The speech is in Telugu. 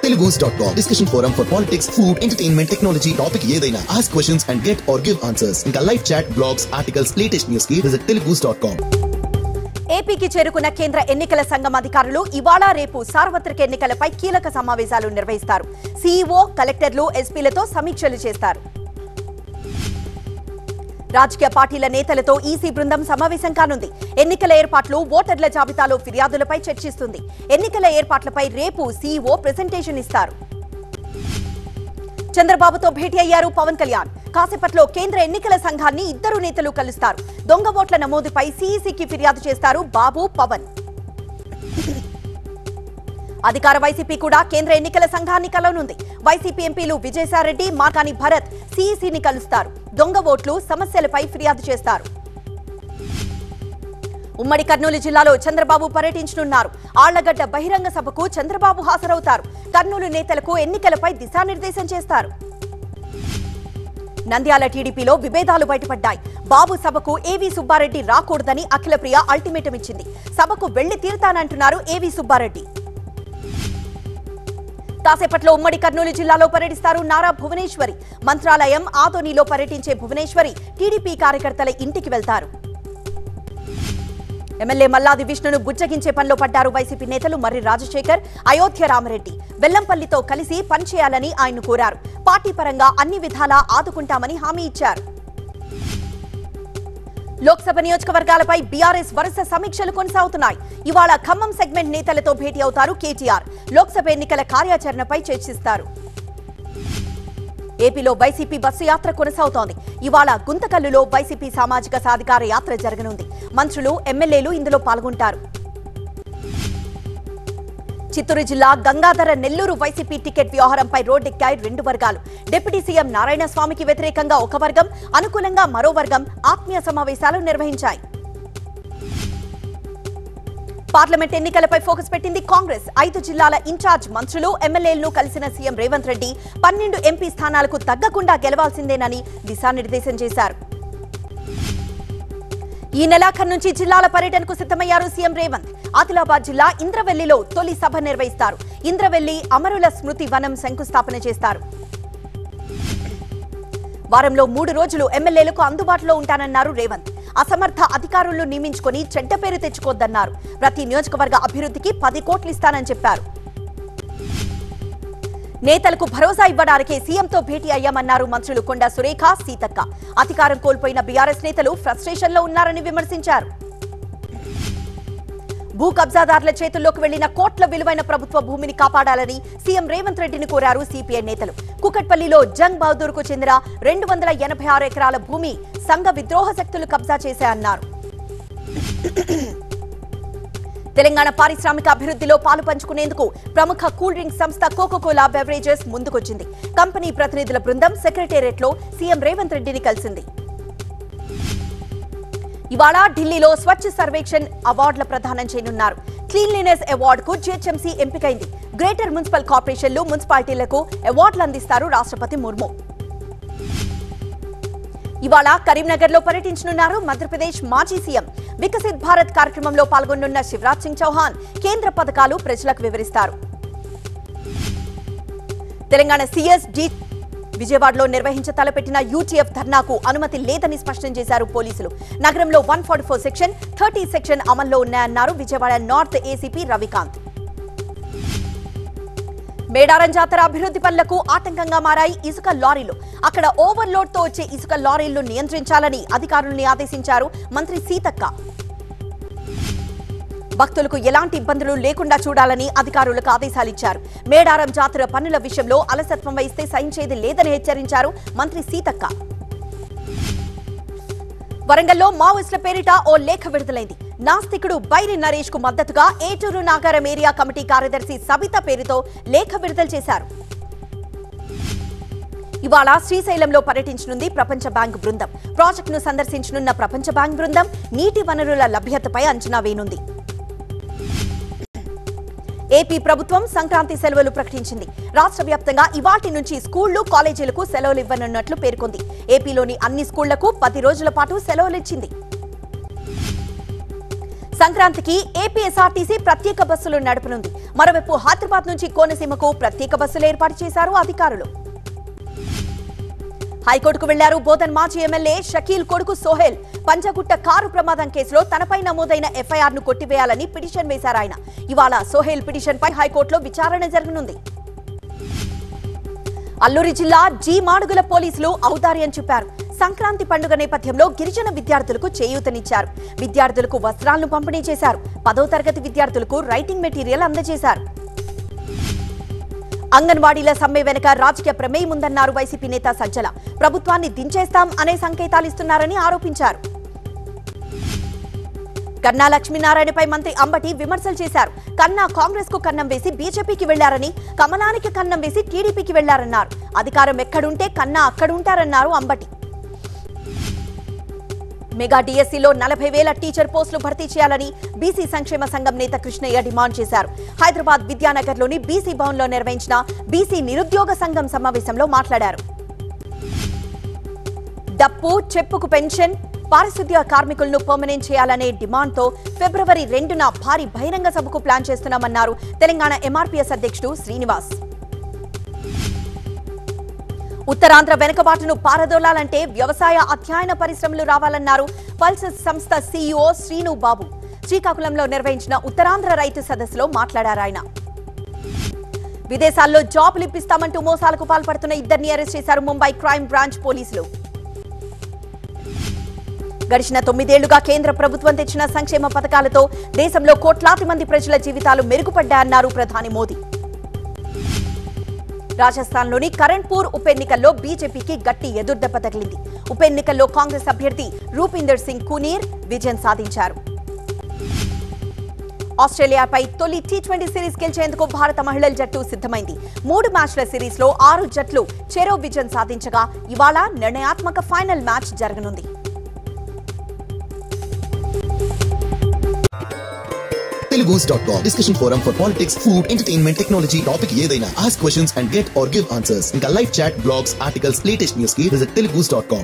Telugus dot com discussion forum for politics food entertainment technology topic ఏదైనా ask questions and get or give answers ఇంకా live chat blogs articles latest news కి విజిట్ తెలుగుస్ డాట్ కామ్ ఏపీకి చేరుకున్న కేంద్ర ఎన్నికల సంఘం అధికారులు ఇవాళ రేపు సార్వత్రిక ఎన్నికలపై కీలక సమావేశాలు నిర్వహిస్తారు సీఈఓ కలెక్టర్లు ఎస్పీలతో సమీక్షలు చేస్తారు రాజకీయ పార్టీల నేతలతో ఈసీ బృందం సమావేశం కానుంది ఎన్నికల ఏర్పాట్లు ఓటర్ల జాబితాలో ఫిర్యాదులపై చర్చిస్తుంది ఎన్నికల ఏర్పాట్లపై రేపు సీఈఓ ప్రెజెంటేషన్ ఇస్తారు చంద్రబాబుతో భేటీ అయ్యారు పవన్ కళ్యాణ్ కాసేపట్లో కేంద్ర ఎన్నికల సంఘాన్ని ఇద్దరు నేతలు కలుస్తారు దొంగ ఓట్ల నమోదుపై సీఈసీకి ఫిర్యాదు చేస్తారు బాబు పవన్ అధికార వైసీపీ కూడా కేంద్ర ఎన్నికల సంఘాన్ని కలవనుంది వైసీపీ ఎంపీలు విజయసాయిరెడ్డి మార్కాని భరత్ సీఈసీని కలుస్తారు దొంగ ఓట్లు సమస్యలపై ఫిర్యాదు చేస్తారు ఉమ్మడి కర్నూలు జిల్లాలో చంద్రబాబు పర్యటించనున్నారు ఆళ్లగడ్డ బహిరంగ సభకు చంద్రబాబు హాజరవుతారు కర్నూలు నేతలకు ఎన్నికలపై దిశానిర్దేశం చేస్తారు నంద్యాల టీడీపీలో విభేదాలు బయటపడ్డాయి బాబు సభకు ఏవీ సుబ్బారెడ్డి రాకూడదని అఖిలప్రియ అల్టిమేటం ఇచ్చింది సభకు వెళ్లి తీరుతానంటున్నారు ఏవీ సుబ్బారెడ్డి కాసేపట్లో ఉమ్మడి కర్నూలు జిల్లాలో పర్యటిస్తారు నారా భువనేశ్వరి మంత్రాలయం ఆదోనిలో పర్యటించే భువనేశ్వరి టీడీపీ కార్యకర్తల ఇంటికి వెళ్తారు ఎమ్మెల్యే మల్లాది విష్ణును బుజ్జగించే పనిలో పడ్డారు వైసీపీ నేతలు మర్రి రాజశేఖర్ అయోధ్య రామరెడ్డి వెల్లంపల్లితో కలిసి పనిచేయాలని ఆయన కోరారు పార్టీ పరంగా అన్ని విధాలా ఆదుకుంటామని హామీ ఇచ్చారు లోక్సభ నియోజకవర్గాలపై బీఆర్ఎస్ వరుస సమీక్షలు కొనసాగుతున్నాయి ఇవాళ ఖమ్మం సెగ్మెంట్ నేతలతో భేటీ అవుతారు కేటీఆర్ లోక్సభ ఎన్నికల కార్యాచరణపై చర్చిస్తారు ఏపీలో వైసీపీ బస్సు యాత్ర కొనసాగుతోంది ఇవాళ గుంతకల్లులో వైసీపీ సామాజిక సాధికార యాత్ర జరగనుంది మంత్రులు ఎమ్మెల్యేలు ఇందులో పాల్గొంటారు చిత్తూరు జిల్లా గంగాధర నెల్లూరు వైసీపీ టికెట్ వ్యవహారంపై రోడ్డెక్కాయి రెండు వర్గాలు డిప్యూటీ సీఎం నారాయణ స్వామికి వ్యతిరేకంగా ఒక వర్గం అనుకూలంగా మరో వర్గం ఆత్మీయ సమావేశాలు నిర్వహించాయి పార్లమెంట్ ఎన్నికలపై ఫోకస్ పెట్టింది కాంగ్రెస్ ఐదు జిల్లాల ఇన్ఛార్జ్ మంత్రులు ఎమ్మెల్యేలను కలిసిన సీఎం రేవంత్ రెడ్డి పన్నెండు ఎంపీ స్థానాలకు తగ్గకుండా గెలవాల్సిందేనని దిశానిర్దేశం చేశారు ఈ నెలాఖరు నుంచి జిల్లాల పర్యటనకు సిద్ధమయ్యారు సీఎం రేవంత్ ఆదిలాబాద్ జిల్లా ఇంద్రవెల్లిలో తొలి సభ నిర్వహిస్తారు ఇంద్రవెల్లి అమరుల స్మృతి వనం శంకుస్థాపన చేస్తారు వారంలో మూడు రోజులు ఎమ్మెల్యేలకు అందుబాటులో ఉంటానన్నారు రేవంత్ అసమర్థ అధికారులను నియమించుకొని చెడ్డ పేరు తెచ్చుకోవద్దన్నారు ప్రతి నియోజకవర్గ అభివృద్ధికి పది కోట్లు ఇస్తానని చెప్పారు నేతలకు భరోసా ఇవ్వడానికే సీఎంతో భేటీ అయ్యామన్నారు మంత్రులు కొండా సురేఖ సీతక్క అధికారం కోల్పోయిన బీఆర్ఎస్ నేతలు ఫ్రస్ట్రేషన్లో ఉన్నారని విమర్శించారు భూ కబ్జాదారుల చేతుల్లోకి వెళ్లిన కోట్ల విలువైన ప్రభుత్వ భూమిని కాపాడాలని సీఎం రేవంత్ రెడ్డిని కోరారు సిపిఐ నేతలు కుకట్పల్లిలో జంగ్ బహదూర్ కు చెందిన రెండు వందల ఎనభై ఆరు ఎకరాల భూమి సంఘ విద్రోహ శక్తులు కబ్జా చేశాయన్నారు తెలంగాణ పారిశ్రామిక అభివృద్ధిలో పాలు పంచుకునేందుకు ప్రముఖ కూల్ డ్రింక్ సంస్థ కోకోకోలా బెవరేజెస్ ముందుకొచ్చింది కంపెనీ ప్రతినిధుల బృందం సెక్రటేరియట్లో సీఎం రేవంత్ రెడ్డిని కలిసింది ఇవాళ ఢిల్లీలో స్వచ్ఛ సర్వేక్షణ్ అవార్డుల ప్రదానం చేయనున్నారు క్లీన్లీనెస్ అవార్డుకు జిహెచ్ఎంసీ ఎంపికైంది గ్రేటర్ మున్సిపల్ కార్పొరేషన్లు మున్సిపాలిటీలకు అవార్డులు అందిస్తారు రాష్ట్రపతి ముర్ము ఇవాళ కరీంనగర్ లో పర్యటించనున్నారు మధ్యప్రదేశ్ మాజీ సీఎం వికసిత్ భారత్ కార్యక్రమంలో పాల్గొనున్న శివరాజ్ సింగ్ చౌహాన్ కేంద్ర పథకాలు ప్రజలకు వివరిస్తారు తెలంగాణ సీఎస్ డి విజయవాడలో నిర్వహించ తలపెట్టిన యూటీఎఫ్ ధర్నాకు అనుమతి లేదని స్పష్టం చేశారు పోలీసులు నగరంలో one forty four section thirty section అమల్లో ఉన్నాయన్నారు విజయవాడ నార్త్ ఏసీపీ రవికాంత్ మేడారం జాతర అభివృద్ధి పనులకు ఆటంకంగా మారాయి ఇసుక లారీలు అక్కడ ఓవర్లోడ్ తో వచ్చే ఇసుక లారీలను నియంత్రించాలని అధికారుల్ని ఆదేశించారు మంత్రి సీతక్క భక్తులకు ఎలాంటి ఇబ్బందులు లేకుండా చూడాలని అధికారులకు ఆదేశాలిచ్చారు మేడారం జాతర పనుల విషయంలో అలసత్వం వహిస్తే సహించేది లేదని హెచ్చరించారు మంత్రి సీతక్క వరంగల్లో మావోయిస్టుల పేరిట ఓ లేఖ విడుదలైంది నాస్తికుడు బైరి నరేష్ కు మద్దతుగా ఏటూరు నాగారం ఏరియా కమిటీ కార్యదర్శి సబిత పేరుతో లేఖ విడుదల చేశారు ఇవాళ శ్రీశైలంలో పర్యటించనుంది ప్రపంచ బ్యాంక్ బృందం ప్రాజెక్టును సందర్శించనున్న ప్రపంచ బ్యాంక్ బృందం నీటి వనరుల లభ్యతపై అంచనా వేయనుంది ఏపీ ప్రభుత్వం సంక్రాంతి సెలవులు ప్రకటించింది రాష్ట్ర వ్యాప్తంగా ఇవాటి నుంచి స్కూళ్లు కాలేజీలకు సెలవులు ఇవ్వనున్నట్లు పేర్కొంది ఏపీలోని అన్ని స్కూళ్లకు పది రోజుల పాటు సెలవులు ఇచ్చింది సంక్రాంతికి ఏపీఎస్ఆర్టీసీ ప్రత్యేక బస్సులు నడపనుంది మరోవైపు హైదరాబాద్ నుంచి కోనసీమకు ప్రత్యేక బస్సులు ఏర్పాటు చేశారు అధికారులు హైకోర్టుకు వెళ్లారు బోధన్ మాజీ ఎమ్మెల్యే షకీల్ కొడుకు సోహెల్ పంజగుట్ట కారు ప్రమాదం కేసులో తనపై నమోదైన ఎఫ్ఐఆర్ ను కొట్టివేయాలని పిటిషన్ వేశారు ఆయన ఇవాళ సోహెల్ పిటిషన్ పై హైకోర్టులో విచారణ జరగనుంది అల్లూరి జిల్లా జీ మాడుగుల పోలీసులు ఔదార్యం చూపారు సంక్రాంతి పండుగ నేపథ్యంలో గిరిజన విద్యార్థులకు చేయూతనిచ్చారు విద్యార్థులకు వస్త్రాలను పంపిణీ చేశారు పదో తరగతి విద్యార్థులకు రైటింగ్ మెటీరియల్ అందజేశారు అంగన్వాడీల సమ్మె వెనుక రాజకీయ ప్రమేయం ఉందన్నారు వైసీపీ నేత సజ్జల ప్రభుత్వాన్ని దించేస్తాం అనే సంకేతాలు ఇస్తున్నారని ఆరోపించారు కన్నా లక్ష్మీనారాయణపై మంత్రి అంబటి విమర్శలు చేశారు కన్నా కాంగ్రెస్ కు కన్నం వేసి బీజేపీకి వెళ్లారని కమలానికి కన్నం వేసి టీడీపీకి వెళ్లారన్నారు అధికారం ఎక్కడుంటే కన్నా అక్కడుంటారన్నారు అంబటి మెగా డిఎస్సీలో నలభై వేల టీచర్ పోస్టులు భర్తీ చేయాలని బీసీ సంక్షేమ సంఘం నేత కృష్ణయ్య డిమాండ్ చేశారు హైదరాబాద్ విద్యానగర్లోని బీసీ భవన్లో నిర్వహించిన బీసీ నిరుద్యోగ సంఘం సమావేశంలో మాట్లాడారు డప్పు చెప్పుకు పెన్షన్ పారిశుద్ధ్య కార్మికులను పర్మనెంట్ చేయాలనే డిమాండ్తో ఫిబ్రవరి రెండున భారీ బహిరంగ సభకు ప్లాన్ చేస్తున్నామన్నారు తెలంగాణ ఎంఆర్పీఎస్ అధ్యక్షుడు శ్రీనివాస్ ఉత్తరాంధ్ర వెనుకబాటును పారదోలాలంటే వ్యవసాయ అధ్యయన పరిశ్రమలు రావాలన్నారు పల్సస్ సంస్థ సీఈఓ శ్రీను బాబు శ్రీకాకుళంలో నిర్వహించిన ఉత్తరాంధ్ర రైతు సదస్సులో మాట్లాడారు ఆయన విదేశాల్లో జాబులు ఇప్పిస్తామంటూ మోసాలకు పాల్పడుతున్న ఇద్దరిని అరెస్ట్ చేశారు ముంబై క్రైమ్ బ్రాంచ్ పోలీసులు గడిచిన తొమ్మిదేళ్లుగా కేంద్ర ప్రభుత్వం తెచ్చిన సంక్షేమ పథకాలతో దేశంలో కోట్లాది మంది ప్రజల జీవితాలు మెరుగుపడ్డాయన్నారు ప్రధాని మోదీ రాజస్థాన్లోని కరణ్పూర్ ఉప ఎన్నికల్లో బీజేపీకి గట్టి ఎదుర్దెబ్బ తగిలింది ఉప ఎన్నికల్లో కాంగ్రెస్ అభ్యర్థి రూపీందర్ సింగ్ కునీర్ విజయం సాధించారు ఆస్ట్రేలియాపై తొలి టీ ట్వంటీ సిరీస్ గెలిచేందుకు భారత మహిళల జట్టు సిద్ధమైంది మూడు మ్యాచ్ల సిరీస్ లో ఆరు జట్లు చెరో విజయం సాధించగా ఇవాళ నిర్ణయాత్మక ఫైనల్ మ్యాచ్ జరగనుంది Telugus.com discussion forum for politics, food, entertainment, technology, topic ఏదైనా ask questions and get or give answers ఇంకా live chat, blogs, articles, latest news కి visit telugus.com